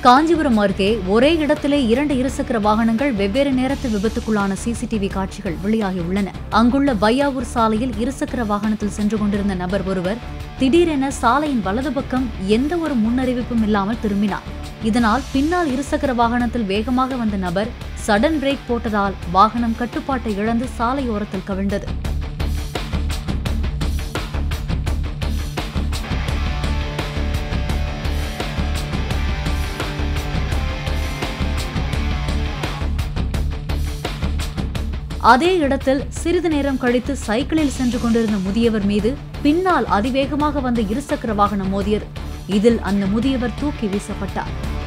காஞ்சிபுரம் அருகே ஒரே இடத்திலே இரண்டு இருசக்கர வாகனங்கள் வெவ்வேறு நேரத்தில் விபத்துக்குள்ளான சிசிடிவி காட்சிகள் வெளியாகியுள்ளன அங்குள்ள பையாவூர் சாலையில் இருசக்கர வாகனத்தில் சென்று கொண்டிருந்த நபர் ஒருவர் திடீரென சாலையின் வலது பக்கம் எந்த ஒரு முன்னறிவிப்பும் இல்லாமல் திரும்பினார் இதனால் பின்னால் இருசக்கர வாகனத்தில் வேகமாக வந்த நபர் சடன் பிரேக் போட்டதால் வாகனம் கட்டுப்பாட்டை இழந்து சாலையோரத்தில் கவிழ்ந்தது அதே இடத்தில் சிறிது நேரம் கழித்து சைக்கிளில் சென்று கொண்டிருந்த முதியவர் மீது பின்னால் அதிவேகமாக வந்த இருசக்கர வாகனம் மோதியது இதில் அந்த முதியவர் தூக்கி வீசப்பட்டார்